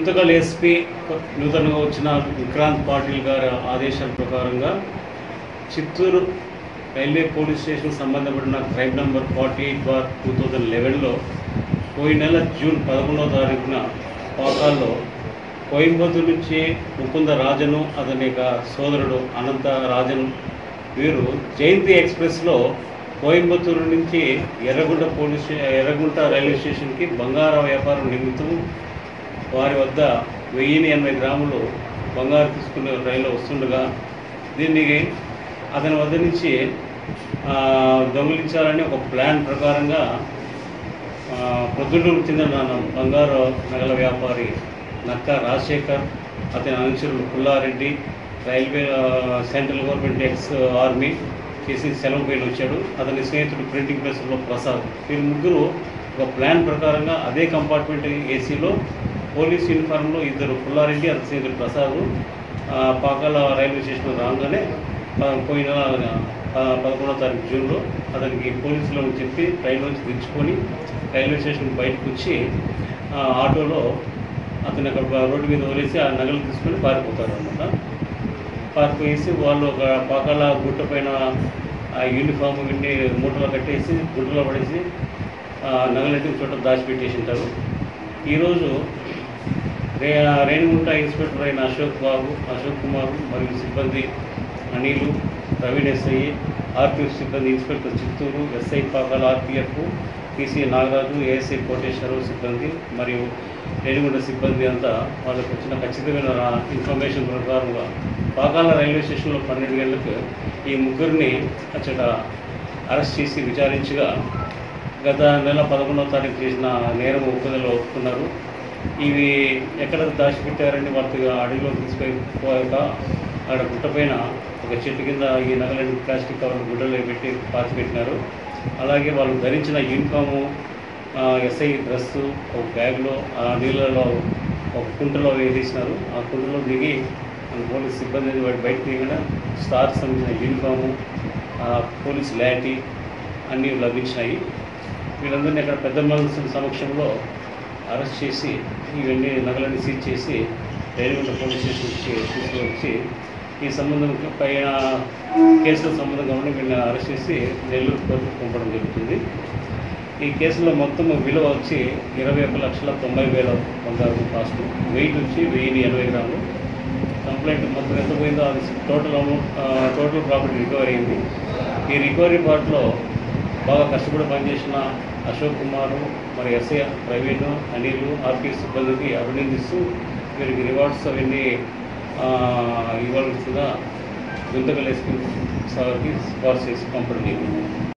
Guntakal SP నూతనంగా వచ్చిన విక్రాంత్ పాటిల్ గారి ఆదేశాల ప్రకారంగా చిత్తూరు రైల్వే పోలీస్ స్టేషన్ సంబంధపడిన crime number forty eight bar two thousand లెవెన్లో పోయిన నెల జూన్ పదకొండవ తారీఖున పాకాల్లో కోయంబత్తూరు నుంచి ముకుంద రాజను అతని యొక్క సోదరుడు అనంత రాజన్ వీరు జయంతి ఎక్స్ప్రెస్లో కోయంబత్తూరు నుంచి ఎర్రగుంట పోలీస్ స్టే- ఎర్రగుంట రైల్వే స్టేషన్కి బంగార వ్యాపారం నిమిత్తం వారి వద్ద వెయ్యిన్ని ఎనభై గ్రాములు బంగారు తీసుకునే రైలు వస్తుండగా దీన్ని అతని వద్ద నుంచి ఆ, దొంగిలించాలని ఒక ప్లాన్ ప్రకారంగా ఆ, ప్రొద్దుటూరు చెందిన బంగారు నగల వ్యాపారి నక్క రాజశేఖర్ అతని అనుచరులు పుల్లారెడ్డి రైల్వే ఆ, సెంట్రల్ గవర్నమెంట్ ఎక్స్ ఆర్మీ చేసి సెలవు పైన వచ్చాడు అతని స్నేహితుడు ప్రింటింగ్ ప్రెస్లో ప్రసాద్ వీరు ముగ్గురు ఒక ప్లాన్ ప్రకారంగా అదే కంపార్ట్మెంట్ ఏసీలో పోలీస్ యూనిఫామ్లో ఇద్దరు పుల్లారెడ్డి అతని స్నేహితుడు ప్రసాద్ ఆ, పాకాల రైల్వే స్టేషన్ రాగానే ఆ, పోయిన నెల, ఆ, పదకొండవ తారీఖు జూన్లో అతనికి పోలీసులను చెప్పి రైలు నుంచి దించుకొని రైల్వే స్టేషన్ బయటకు వచ్చి ఆ, ఆటోలో అతను అక్కడ బ- రోడ్డు మీద వదిలేసి ఆ నగలు తీసుకొని పారిపోతారు అనమాట పారిపోయేసి వాళ్ళు ఒక పాకాల గుట్ట పైన ఆ యూనిఫామ్ ఇవన్నీ మూటలో కట్టేసి గుట్టలో పడేసి ఆ నగలన్నీ ఒక చోట దాచిపెట్టేసి ఉంటారు ఈరోజు రే రేణిగుంట ఇన్స్పెక్టర్ అయిన అశోక్ బాబు అశోక్ కుమార్ మరియు సిబ్బంది అనిలు ప్రవీణ్ ఎస్ఐ ఆర్పిఎఫ్ సిబ్బంది inspector Chittoor SI Pakala RPF TC Nagaraju ASI Koteswararao సిబ్బంది మరియు రేణిగుంట సిబ్బంది అంతా వాళ్ళకి వచ్చిన ఖచ్చితమైన రా- ఇన్ఫర్మేషన్ ప్రకారంగా పాకాల రైల్వే స్టేషన్లో పన్నెండు గంటలకు ఈ ముగ్గురిని అచ్చట అరెస్ట్ చేసి విచారించగా గత నెల పదకొండవ తారీఖు చేసిన నేరం ఒప్పుదల ఒప్పుకున్నారు ఇవి ఎక్కడ దాచిపెట్టారని వాటిగా అడవిలో తీసుకుపోయాక అక్కడ గుట్టపైన ఒక చెట్టు కింద ఈ నగలని ప్లాస్టిక్ కవర్లు గుడ్డలో పెట్టి పాతి పెట్టినారు అలాగే వాళ్ళు ధరించిన యూనిఫాము ఆ, ఎస్ఐ డ్రెస్సు ఒక బ్యాగ్లో ఆ నీళ్ళలో ఒక కుంటలో వేసేసినారు ఆ కుంటలో దిగి మన పోలీస్ సిబ్బంది వాటి బయట దిగిన స్టార్ సంబంధించిన యూనిఫాము ఆ, పోలీస్ లాఠీ అన్నీ లభించినాయి వీళ్ళందరినీ అక్కడ పెద్ద మనుషుల సమక్షంలో అరెస్ట్ చేసి ఇవన్నీ నగలన్నీ సీజ్ చేసి రైల్వే పోలీస్ స్టేషన్కి తీసుకువచ్చి ఈ సంబంధం పైన కేసుల సంబంధం కాబట్టి వీళ్ళని అరెస్ట్ చేసి నెల్లూరు కోర్టుకు పంపడం జరుగుతుంది ఈ కేసులో మొత్తం విలువ వచ్చి ఇరవై ఒక లక్షల తొంభై వేల బంగారు కాస్ట్ వెయిట్ వచ్చి వెయ్యి ఎనభై గ్రాములు కంప్లైంట్ మొత్తం ఎంత పోయిందో అది total amount total property recovery అయింది ఈ రికవరీ పార్ట్లో బాగా కష్టపడి పనిచేసిన అశోక్ కుమార్ మరి ఎస్ఐ ప్రవీణ్ అనిల్ ఆర్పీ సిబ్బందికి అభినందిస్తూ వీరికి రివార్డ్స్ అవన్నీ ఆ, ఇవ్వాల్సిందిగా గుంతకల్ ఎస్పీ సార్కి సిఫార్సు చేసి పంపడం జరిగింది